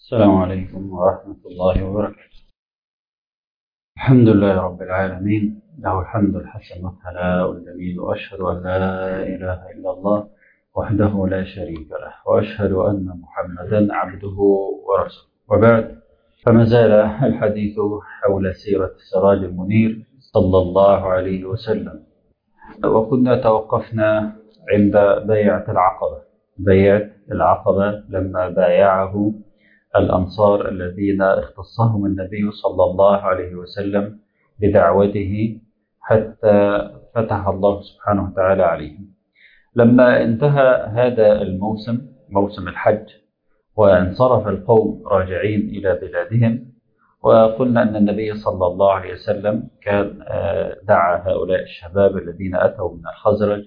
السلام عليكم ورحمة الله وبركاته الحمد لله رب العالمين له الحمد الحسن والثناء الجميل وأشهد أن لا إله إلا الله وحده لا شريك له وأشهد أن محمدا عبده ورسوله وبعد فما زال الحديث حول سيرة السراج المنير صلى الله عليه وسلم وكنا توقفنا عند بيعة العقبة بيعة العقبة لما بايعه الأنصار الذين اختصهم النبي صلى الله عليه وسلم بدعوته حتى فتح الله سبحانه وتعالى عليهم لما انتهى هذا الموسم موسم الحج وانصرف القوم راجعين إلى بلادهم وقلنا أن النبي صلى الله عليه وسلم كان دعا هؤلاء الشباب الذين أتوا من الخزرج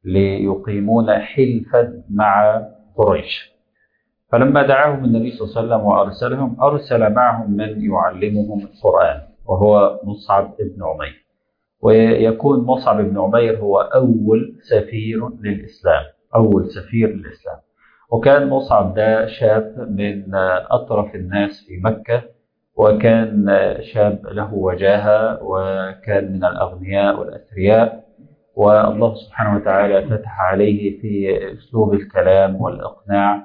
ليقيمون حلفا مع قريش فلما دعاهم النبي صلى الله عليه وسلم وأرسلهم أرسل معهم من يعلمهم القرآن وهو مصعب بن عمير ويكون مصعب بن عمير هو أول سفير للإسلام أول سفير للإسلام وكان مصعب ده شاب من أطرف الناس في مكة وكان شاب له وجاهة وكان من الأغنياء والأثرياء والله سبحانه وتعالى فتح عليه في أسلوب الكلام والإقناع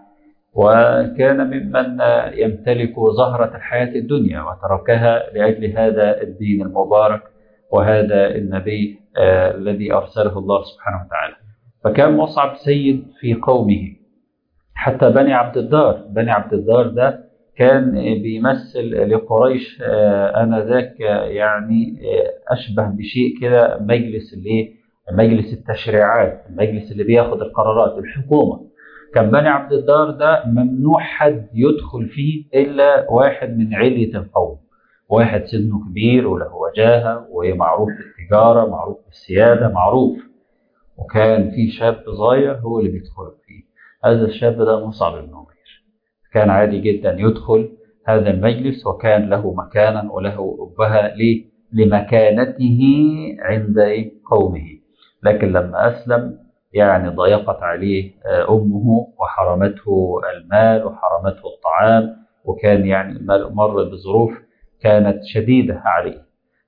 وكان ممن يمتلك زهرة الحياة الدنيا وتركها لأجل هذا الدين المبارك وهذا النبي الذي أرسله الله سبحانه وتعالى فكان مصعب سيد في قومه حتى بني عبد الدار بني عبد الدار ده كان بيمثل لقريش آنذاك يعني أشبه بشيء كده مجلس الايه مجلس التشريعات المجلس اللي بياخد القرارات الحكومة كان بني عبد الدار ده ممنوع حد يدخل فيه إلا واحد من علية القوم واحد سنه كبير وله وجاهة ومعروف بالتجارة معروف بالسيادة معروف وكان في شاب صغير هو اللي بيدخل فيه هذا الشاب ده مصعب بن عمير كان عادي جدا يدخل هذا المجلس وكان له مكانا وله أبها ليه؟ لمكانته عند قومه لكن لما أسلم يعني ضيقت عليه أمه وحرمته المال وحرمته الطعام وكان يعني مر بظروف كانت شديدة عليه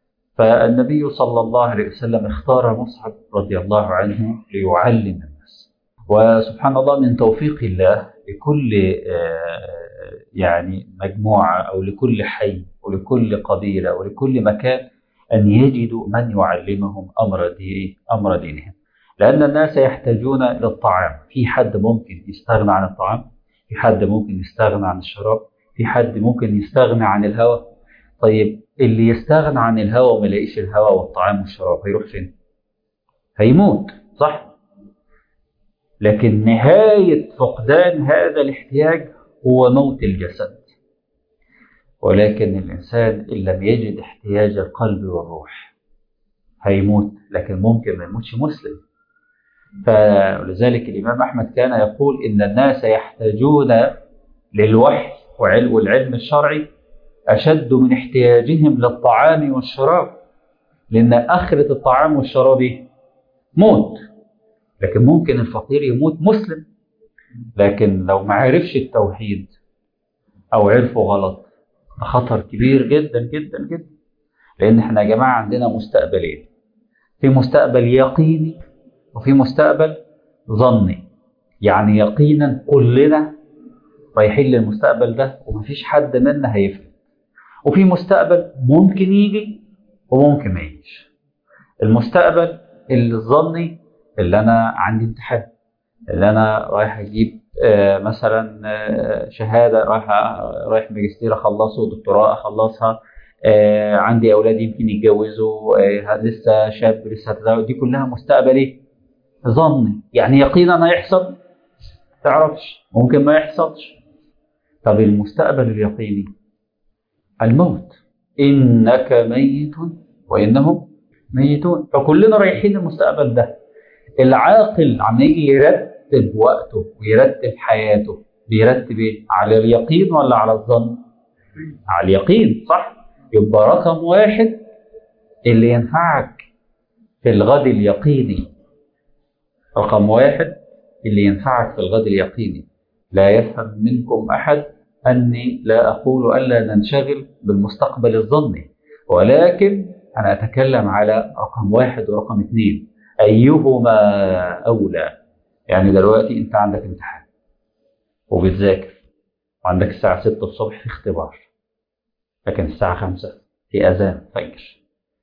فالنبي صلى الله عليه وسلم اختار مصعب رضي الله عنه ليعلم الناس وسبحان الله من توفيق الله لكل يعني مجموعة أو لكل حي ولكل قبيلة ولكل مكان أن يجدوا من يعلمهم أمر دين أمر دينهم لأن الناس يحتاجون للطعام في حد ممكن يستغنى عن الطعام في حد ممكن يستغنى عن الشراب في حد ممكن يستغنى عن الهواء طيب اللي يستغنى عن الهواء وما يلاقيش الهواء والطعام والشراب هيروح فين هيموت صح لكن نهاية فقدان هذا الاحتياج هو موت الجسد ولكن الإنسان إن لم يجد احتياج القلب والروح هيموت لكن ممكن ما يموتش مسلم فلذلك الإمام أحمد كان يقول إن الناس يحتاجون للوحي والعلم الشرعي أشد من احتياجهم للطعام والشراب لأن آخرة الطعام والشراب موت لكن ممكن الفقير يموت مسلم لكن لو ما عرفش التوحيد أو عرفه غلط خطر كبير جدا جدا جدا لأن احنا يا جماعة عندنا مستقبلين في مستقبل يقيني وفي مستقبل ظني يعني يقينا كلنا رايحين للمستقبل ده ومفيش حد منا هيفلت وفي مستقبل ممكن يجي وممكن ما يجيش المستقبل الظني اللي انا عندي امتحان اللي انا رايح اجيب آه مثلا آه شهاده رايح رايح ماجستير اخلصه دكتوراه اخلصها آه عندي اولاد يمكن يتجوزوا لسه شاب لسه تزوج دي كلها مستقبل ايه؟ ظني يعني يقينا هيحصل تعرفش ممكن ما يحصلش طب المستقبل اليقيني الموت انك ميت وانهم ميتون فكلنا رايحين المستقبل ده العاقل عم يجي يرتب وقته ويرتب حياته بيرتب ايه؟ على اليقين ولا على الظن؟ على اليقين صح؟ يبقى رقم واحد اللي ينفعك في الغد اليقيني رقم واحد اللي ينفعك في الغد اليقيني لا يفهم منكم أحد أني لا أقول ألا ننشغل بالمستقبل الظني ولكن أنا أتكلم على رقم واحد ورقم اثنين أيهما أولى يعني دلوقتي أنت عندك امتحان وبتذاكر وعندك الساعة 6 الصبح في اختبار لكن الساعة 5 في أذان فجر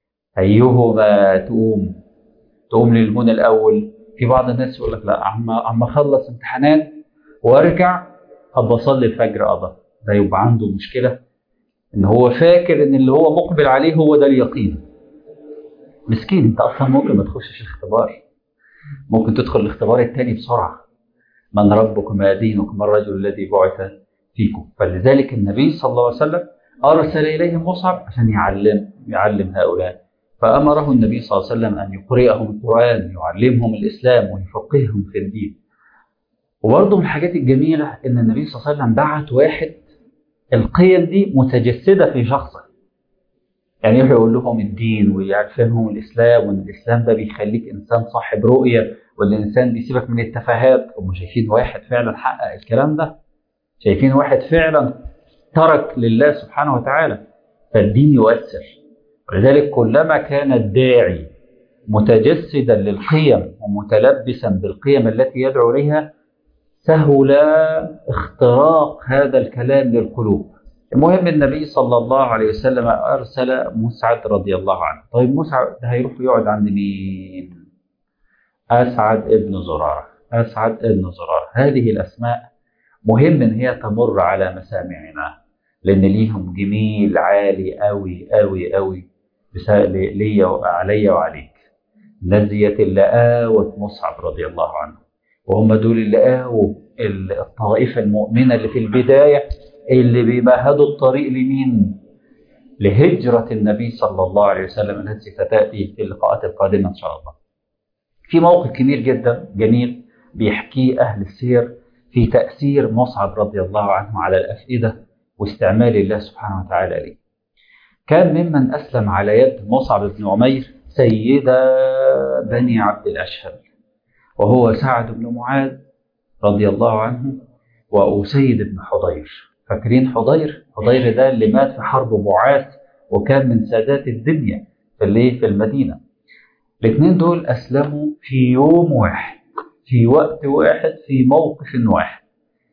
أيهما تقوم تقوم للمنى الأول في بعض الناس يقول لك لا عم عم أخلص امتحانات وأرجع أبقى أصلي الفجر أقدر ده يبقى عنده مشكلة إن هو فاكر إن اللي هو مقبل عليه هو ده اليقين مسكين أنت أصلا ممكن ما تخشش الاختبار ممكن تدخل الاختبار التاني بسرعة من ربكم ما دينكم الرجل الذي بعث فيكم فلذلك النبي صلى الله عليه وسلم أرسل إليهم مصعب عشان يعلم يعلم هؤلاء فأمره النبي صلى الله عليه وسلم أن يقرئهم القرآن يعلمهم الإسلام ويفقههم في الدين وبرضه من الحاجات الجميلة إن النبي صلى الله عليه وسلم بعت واحد القيم دي متجسدة في شخصه يعني يروح يقول لهم الدين ويعرفهم الإسلام وإن الإسلام ده بيخليك إنسان صاحب رؤية وإن الإنسان بيسيبك من التفاهات هم شايفين واحد فعلا حقق الكلام ده شايفين واحد فعلا ترك لله سبحانه وتعالى فالدين يؤثر ولذلك كلما كان الداعي متجسدا للقيم ومتلبسا بالقيم التي يدعو اليها سهل اختراق هذا الكلام للقلوب المهم النبي صلى الله عليه وسلم ارسل مسعد رضي الله عنه طيب مسعد ده هيروح يقعد عند مين اسعد ابن زراره اسعد ابن زراره هذه الاسماء مهم ان هي تمر على مسامعنا لان ليهم جميل عالي قوي قوي قوي ليا عليا وعليك الناس ديت اللي آوت مصعب رضي الله عنه وهم دول اللي آووا الطائفة المؤمنة اللي في البداية اللي بيمهدوا الطريق لمين؟ لهجرة النبي صلى الله عليه وسلم التي ستأتي في اللقاءات القادمة إن شاء الله. في موقف كبير جدا جميل بيحكيه أهل السير في تأثير مصعب رضي الله عنه على الأفئدة واستعمال الله سبحانه وتعالى ليه. كان ممن أسلم على يد مصعب بن عمير سيدة بني عبد الأشهل وهو سعد بن معاذ رضي الله عنه وأسيد بن حضير فاكرين حضير؟ حضير ده اللي مات في حرب بعاث وكان من سادات الدنيا في اللي في المدينة الاثنين دول أسلموا في يوم واحد في وقت واحد في موقف واحد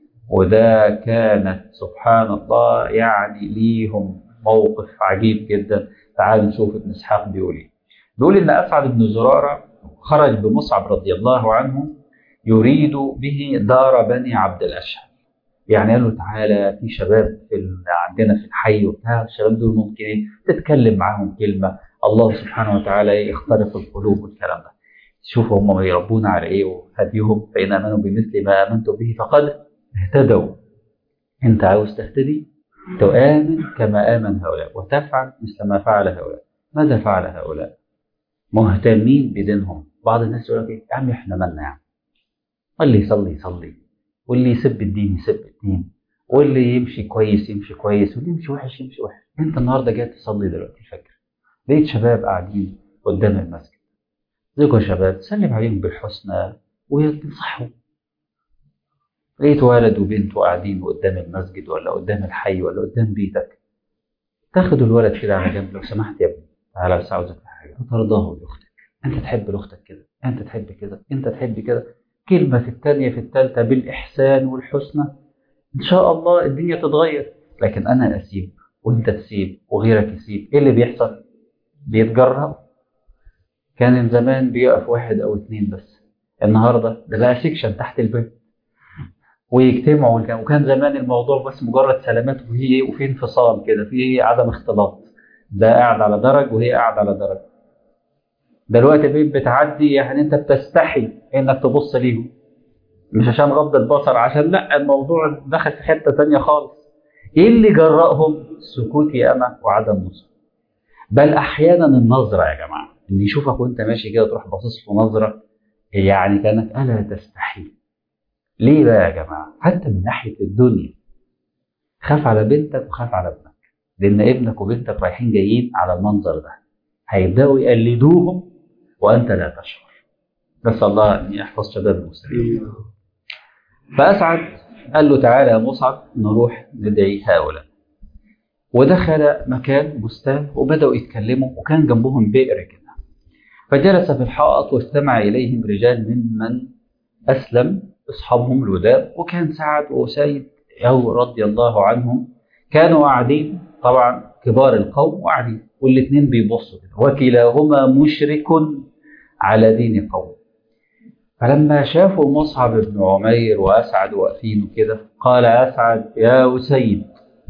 وده كانت سبحان الله يعني ليهم موقف عجيب جدا تعالوا نشوف ابن اسحاق بيقول ايه بيقول ان اسعد بن زراره خرج بمصعب رضي الله عنه يريد به دار بني عبد الاشهل يعني قال له تعالى في شباب في عندنا في الحي وبتاع الشباب دول ممكن ايه تتكلم معاهم كلمه الله سبحانه وتعالى يخترق القلوب والكلام ده شوفوا هم بيربونا على ايه وهديهم فان امنوا بمثل ما امنتم به فقد اهتدوا انت عاوز تهتدي تؤمن كما آمن هؤلاء وتفعل مثل ما فعل هؤلاء ماذا فعل هؤلاء مهتمين بدينهم بعض الناس يقول لك ايه يا عم احنا مالنا يعني واللي يصلي يصلي واللي يسب الدين يسب الدين واللي يمشي كويس يمشي كويس واللي يمشي وحش يمشي وحش انت النهارده جاي تصلي دلوقتي الفجر لقيت شباب قاعدين قدام المسجد ذكر شباب سلم عليهم بالحسنى وتنصحهم لقيت ولد وبنت قاعدين قدام المسجد ولا قدام الحي ولا قدام بيتك تاخد الولد كده على جنب لو سمحت يا ابني تعالى بس عاوزك في حاجه ترضاه لاختك انت تحب لاختك كده انت تحب كده انت تحب كده كلمه في الثانيه في الثالثه بالاحسان والحسنى ان شاء الله الدنيا تتغير لكن انا اسيب وانت تسيب وغيرك يسيب ايه اللي بيحصل بيتجرأ كان زمان بيقف واحد او اتنين بس النهارده ده بقى سيكشن تحت البيت ويجتمعوا وكان زمان الموضوع بس مجرد سلامات وهي وفي انفصال كده في عدم اختلاط ده قاعد على درج وهي قاعد على درج دلوقتي بقيت بتعدي يعني انت بتستحي انك تبص ليهم مش عشان غض البصر عشان لا الموضوع دخل في حته ثانيه خالص ايه اللي جرأهم سكوت ياما وعدم نصر بل احيانا النظره يا جماعه اللي يشوفك وانت ماشي كده تروح باصص له نظره يعني كانك الا تستحي ليه بقى يا جماعة؟ حتى من ناحية الدنيا خاف على بنتك وخاف على ابنك لأن ابنك وبنتك رايحين جايين على المنظر ده هيبدأوا يقلدوهم وأنت لا تشعر نسأل الله أن يحفظ شباب المسلمين فأسعد قال له تعالى يا مصعب نروح ندعي هؤلاء ودخل مكان بستان وبدأوا يتكلموا وكان جنبهم بئر كده فجلس في الحائط واستمع إليهم رجال ممن أسلم أصحابهم الوداد وكان سعد وسيد أو رضي الله عنهم كانوا قاعدين طبعا كبار القوم وقاعدين والاثنين بيبصوا كده وكلاهما مشرك على دين قوم فلما شافوا مصعب بن عمير وأسعد واقفين كده قال أسعد يا أسيد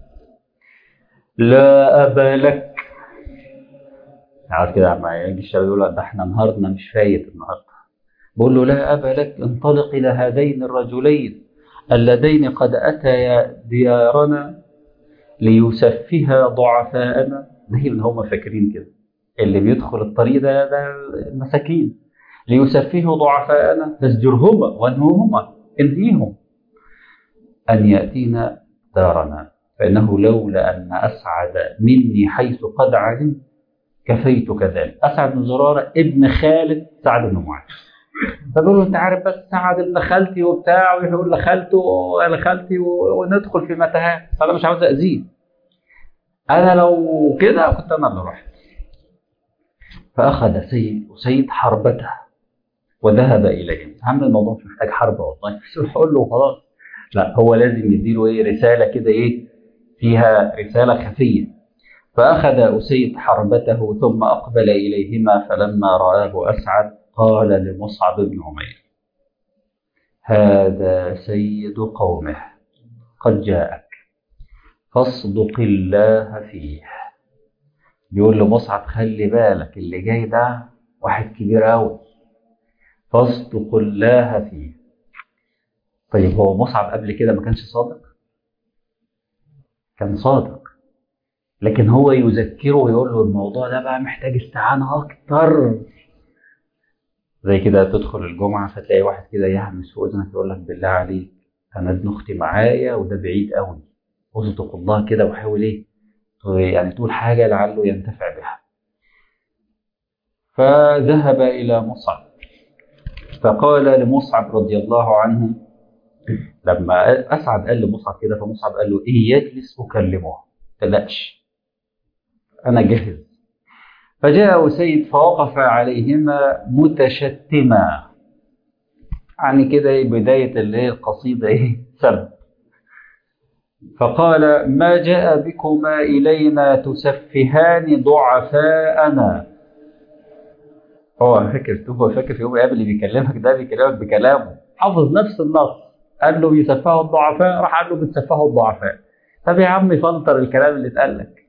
لا أبا لك عارف كده لما يجي الشباب يقول ده احنا نهارنا مش فايت النهارده بقول له لا أبا لك انطلق إلى هذين الرجلين اللذين قد أتيا ديارنا ليسفها ضعفاءنا زي ما هم فاكرين كده اللي بيدخل الطريق ده ده المساكين ليسفهوا ضعفاءنا فاسجرهما وانهوهما انهيهم أن يأتينا دارنا فإنه لولا أن أسعد مني حيث قد علمت كفيت كذلك أسعد بن زرارة ابن خالد سعد بن معاذ فبيقول له انت عارف بس سعد ابن خالتي وبتاع ويقول لخالته وانا خالتي وندخل في متاهات فانا مش عاوز اذيه انا لو كده كنت انا اللي رحت فاخذ سيد وسيد حربته وذهب اليهم هم الموضوع مش محتاج حرب والله بس هقول له خلاص لا هو لازم يديله ايه رساله كده ايه فيها رساله خفيه فاخذ اسيد حربته ثم اقبل اليهما فلما راه اسعد قال لمصعب بن عمير هذا سيد قومه قد جاءك فاصدق الله فيه بيقول لمصعب خلي بالك اللي جاي ده واحد كبير قوي فاصدق الله فيه طيب هو مصعب قبل كده ما كانش صادق كان صادق لكن هو يذكره ويقول له الموضوع ده بقى محتاج استعانة أكتر زي كده تدخل الجمعة فتلاقي واحد كده يهمس في أذنك يقول لك بالله عليك أنا ابن أختي معايا وده بعيد قوي اصدق الله كده وحاول إيه يعني تقول حاجة لعله ينتفع بها فذهب إلى مصعب فقال لمصعب رضي الله عنه لما أسعد قال لمصعب كده فمصعب قال له إيه يجلس أكلمه تلاش أنا جاهز فجاء سيد فوقف عليهما متشتما يعني كده بداية اللي هي القصيدة إيه سب فقال ما جاء بكما إلينا تسفهان ضعفاءنا هو فاكر هو فاكر في يوم قبل اللي بيكلمك ده بيكلمك بكلامه حافظ نفس النص قال له بيسفهوا الضعفاء راح قال له بتسفهوا الضعفاء طب يا عم فلتر الكلام اللي اتقال لك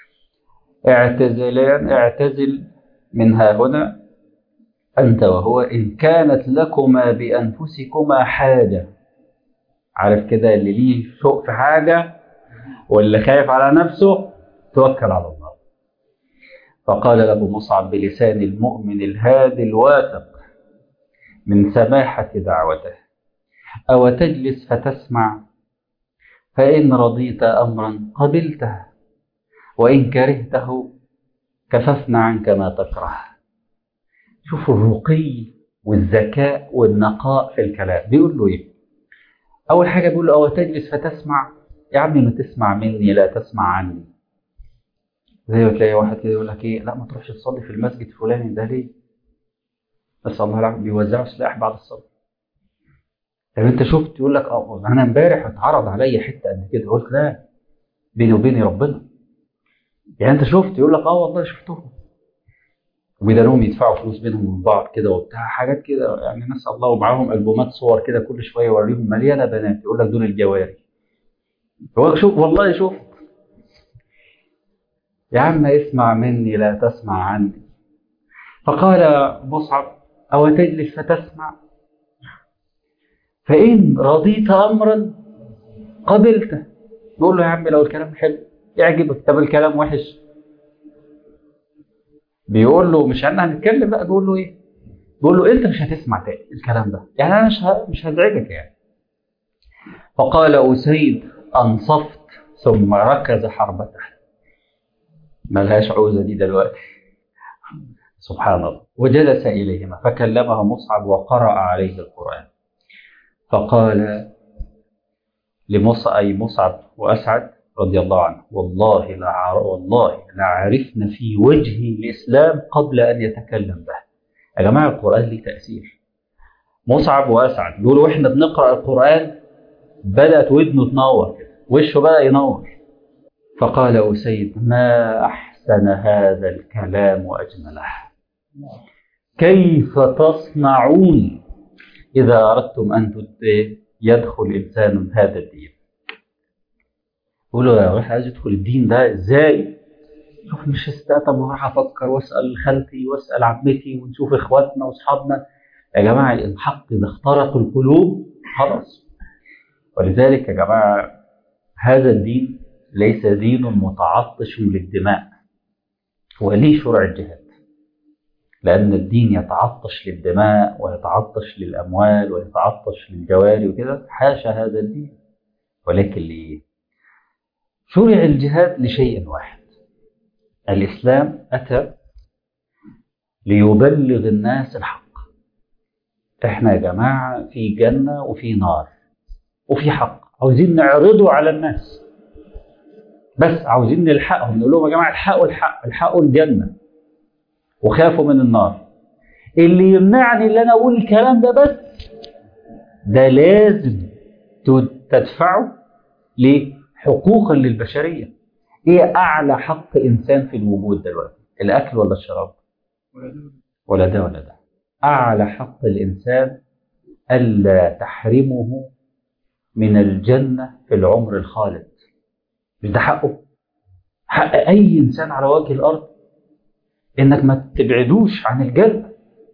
اعتزلان اعتزل من ها هنا أنت وهو إن كانت لكما بأنفسكما حاجة عارف كده اللي ليه شوق في حاجة واللي خايف على نفسه توكل على الله فقال له مصعب بلسان المؤمن الهادي الواثق من سماحة دعوته أو تجلس فتسمع فإن رضيت أمرا قبلته وإن كرهته كففنا عنك ما تكره شوفوا الرقي والذكاء والنقاء في الكلام بيقول له ايه اول حاجه بيقول له او تجلس فتسمع يا عمي ما تسمع مني لا تسمع عني زي ما تلاقي واحد كده يقول لك ايه لا ما تروحش تصلي في المسجد الفلاني ده ليه بس الله العافيه بيوزعوا سلاح بعد الصلاه طب انت شفت يقول لك اه انا امبارح اتعرض عليا حته قد كده قلت لا بيني وبين ربنا يعني انت شفت يقول لك اه والله شفتهم وبيدانهم يدفعوا فلوس بينهم وبين بعض كده وبتاع حاجات كده يعني نسال الله ومعاهم البومات صور كده كل شويه يوريهم مليانه بنات يقول لك دول الجواري هو شوف والله شفت يا عم اسمع مني لا تسمع عني فقال مصعب أو تجلس فتسمع فإن رضيت أمرا قبلته يقول له يا عم لو الكلام حلو يعجبك طب الكلام وحش بيقول له مش احنا هنتكلم بقى بيقول له ايه بيقول له انت مش هتسمع تاني الكلام ده يعني انا مش مش هزعجك يعني فقال اسيد انصفت ثم ركز حربته ملهاش عوزه دي دلوقتي سبحان الله وجلس اليهما فكلمه مصعب وقرا عليه القران فقال لمصعب أي مصعب وأسعد رضي الله عنه والله لا والله لعرفنا في وجه الإسلام قبل أن يتكلم به يا جماعة القرآن ليه تأثير مصعب وأسعد دول وإحنا بنقرأ القرآن بدأت ودنه تنور كده وشه بدأ ينور فقال أسيد ما أحسن هذا الكلام وأجمله كيف تصنعون إذا أردتم أن يدخل إنسان هذا الدين يقولوا يا واحد عايز يدخل الدين ده إزاي شوف مش طب وراح أفكر وأسأل خالتي وأسأل عمتي ونشوف إخواتنا وأصحابنا يا جماعة الحق إذا اخترق القلوب خلاص ولذلك يا جماعة هذا الدين ليس دين متعطش للدماء وليه شرع الجهاد لأن الدين يتعطش للدماء ويتعطش للأموال ويتعطش للجواري وكده حاشا هذا الدين ولكن ليه شرع الجهاد لشيء واحد الإسلام أتى ليبلغ الناس الحق احنا يا جماعة في جنة وفي نار وفي حق عاوزين نعرضه على الناس بس عاوزين نلحقهم نقول لهم يا جماعة الحقوا الحق الحقوا الجنة وخافوا من النار اللي يمنعني ان انا اقول الكلام ده بس ده لازم تدفعه ليه حقوقا للبشريه ايه اعلى حق انسان في الوجود دلوقتي الاكل ولا الشراب ولا ده ولا ده اعلى حق الانسان الا تحرمه من الجنه في العمر الخالد مش ده حقه حق اي انسان على وجه الارض انك ما تبعدوش عن الجنة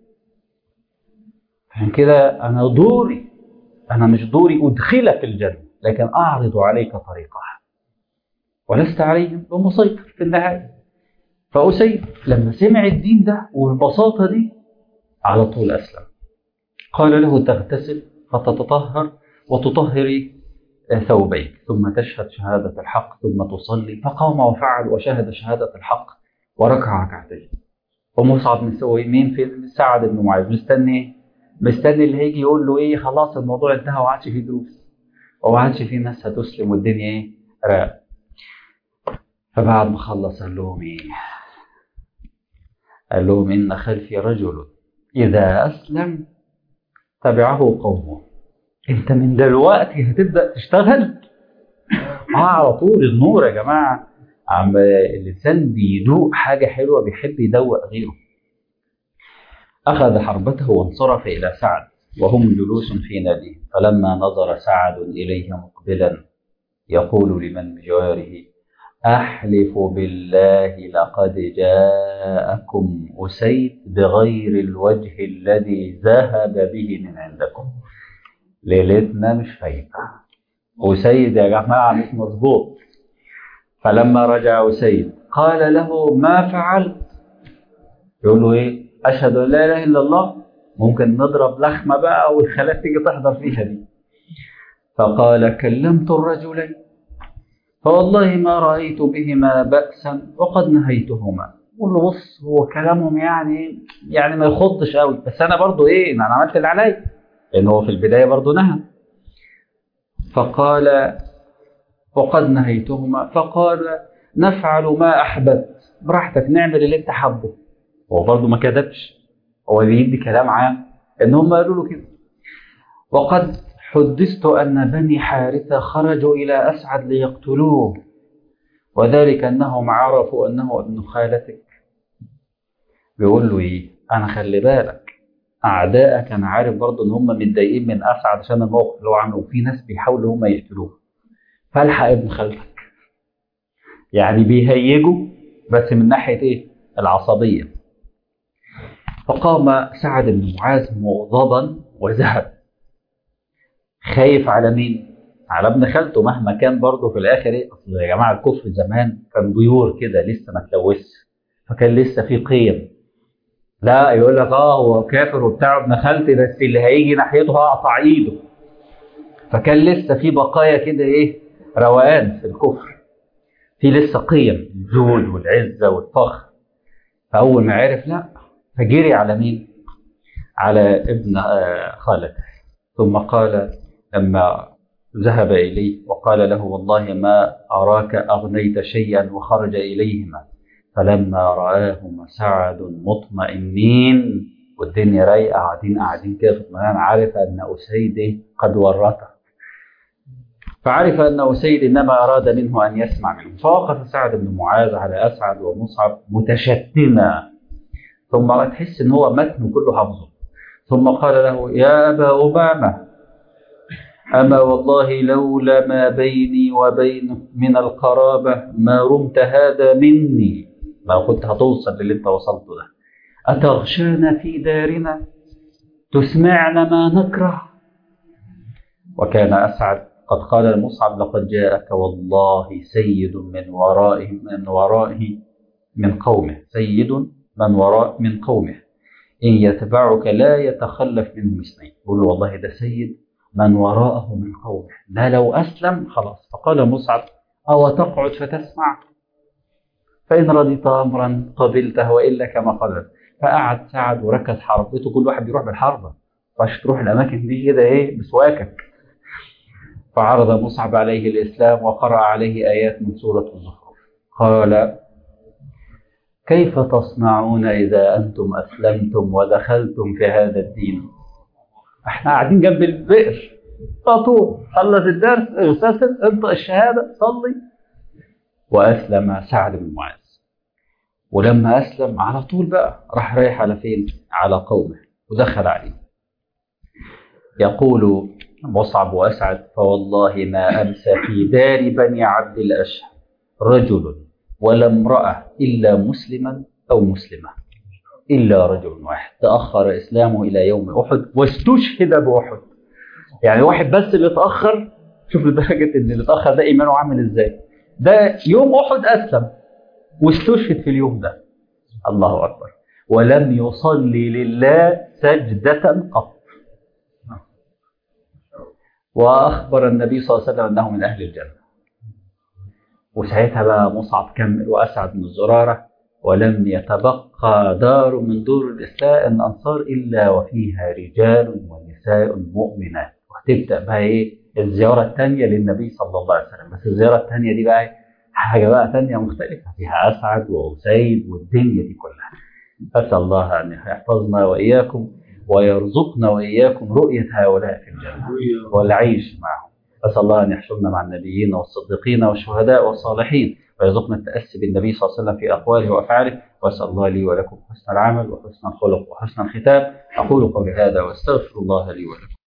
عشان كده انا دوري انا مش دوري ادخلك الجنة لكن اعرض عليك طريقها ولست عليهم بمسيطر في النهاية فأسيد لما سمع الدين ده والبساطة دي على طول أسلم قال له تغتسل فتتطهر وتطهري ثوبيك ثم تشهد شهادة الحق ثم تصلي فقام وفعل وشهد شهادة الحق وركع ركعتين ومصعب مسوي مين في سعد بن معاذ مستني مستني اللي هيجي يقول له ايه خلاص الموضوع انتهى وما عادش فيه دروس وما عادش فيه ناس هتسلم والدنيا ايه راق فبعد ما خلص قال لهم ايه قال لهم ان خلفي رجل اذا اسلم تبعه قومه انت من دلوقتي هتبدا تشتغل اه على طول النور يا جماعه عم الإنسان بيدوق حاجة حلوة بيحب يدوق غيره أخذ حربته وانصرف إلى سعد وهم جلوس في ناديه فلما نظر سعد إليه مقبلا يقول لمن بجواره أحلف بالله لقد جاءكم أسيد بغير الوجه الذي ذهب به من عندكم ليلتنا مش فايتة أسيد يا جماعة مش مظبوط فلما رجع أسيد قال له ما فعلت يقول له ايه اشهد ان لا اله الا الله ممكن نضرب لخمه بقى والخالات تيجي تحضر فيها دي فقال كلمت الرجلين فوالله ما رايت بهما باسا وقد نهيتهما قول له بص هو كلامهم يعني يعني ما يخضش قوي بس انا برضو ايه انا عملت اللي عليا لان هو في البدايه برضو نهى فقال وقد نهيتهما فقال نفعل ما احببت براحتك نعمل اللي انت حابه هو برضه ما كذبش هو بيدي كلام عام ان هم قالوا له كده وقد حدثت ان بني حارثه خرجوا الى اسعد ليقتلوه وذلك انهم عرفوا انه ابن خالتك بيقول له ايه انا خلي بالك اعدائك انا عارف برضه ان هم متضايقين من اسعد عشان الموقف اللي هو عامله وفي ناس بيحاولوا هم يقتلوه فالحق ابن خالتك يعني بيهيجوا بس من ناحيه ايه العصبيه فقام سعد بن معاذ مغضبا وذهب خايف على مين على ابن خالته مهما كان برضه في الاخر ايه اصل يا جماعه الكفر زمان كان بيور كده لسه ما تلوث فكان لسه في قيم لا يقول لك اه هو كافر وبتاع ابن خالتي بس اللي هيجي ناحيته هقطع ايده فكان لسه في بقايا كده ايه روقان في الكفر في لسه قيم الجود والعزه والفخر فاول ما عرف لا فجري على مين؟ على ابن خالته ثم قال لما ذهب إليه وقال له والله ما أراك أغنيت شيئا وخرج إليهما فلما رآهما سعد مطمئنين والدنيا رايقة قاعدين قاعدين كده في اطمئنان عرف أن أسيد قد ورطه فعرف أن أسيد إنما أراد منه أن يسمع منه فوقف سعد بن معاذ على أسعد ومصعب متشتما ثم تحس إن هو متن كله حفظه ثم قال له يا أبا أمامة أما والله لولا ما بيني وبينك من القرابة ما رمت هذا مني ما كنت هتوصل للي انت وصلته ده أتغشانا في دارنا تسمعنا ما نكره وكان أسعد قد قال المصعب لقد جاءك والله سيد من ورائه من ورائه من قومه سيد من وراء من قومه إن يتبعك لا يتخلف منهم اثنين يقول له والله ده سيد من وراءه من قومه لا لو أسلم خلاص فقال مصعب أو تقعد فتسمع فإن رضيت أمرا قبلته وإلا كما قال فقعد سعد وركز حربته كل واحد بيروح بالحربة فاش تروح الأماكن دي كده إيه بسواكك فعرض مصعب عليه الإسلام وقرأ عليه آيات من سورة الزخرف قال كيف تصنعون إذا أنتم أسلمتم ودخلتم في هذا الدين احنا قاعدين جنب البئر فطور خلص الدرس اغتسل انطق الشهادة صلي وأسلم سعد بن معاذ ولما أسلم على طول بقى راح رايح على فين على قومه ودخل عليه يقول مصعب وأسعد فوالله ما أمسى في دار بني عبد الأشهر رجل ولا امرأة إلا مسلما أو مسلمة إلا رجل واحد تأخر إسلامه إلى يوم أحد واستشهد بأحد يعني واحد بس اللي اتأخر شوف لدرجة إن اللي اتأخر ده إيمانه عامل إزاي ده يوم أحد أسلم واستشهد في اليوم ده الله أكبر ولم يصلي لله سجدة قط وأخبر النبي صلى الله عليه وسلم أنه من أهل الجنة وساعتها بقى مصعب كمل وأسعد بن زرارة ولم يتبقى دار من دور الإسلام الأنصار إلا وفيها رجال ونساء مؤمنات وهتبدأ بقى إيه الزيارة الثانية للنبي صلى الله عليه وسلم بس الزيارة الثانية دي بقى حاجة بقى ثانية مختلفة فيها أسعد وأسيد والدنيا دي كلها أسأل الله أن يحفظنا وإياكم ويرزقنا وإياكم رؤية هؤلاء في الجنة والعيش معهم أسأل الله أن يحشرنا مع النبيين والصديقين والشهداء والصالحين ويرزقنا التأسي بالنبي صلى الله عليه وسلم في أقواله وأفعاله وأسأل الله لي ولكم حسن العمل وحسن الخلق وحسن الختام أقول قولي هذا وأستغفر الله لي ولكم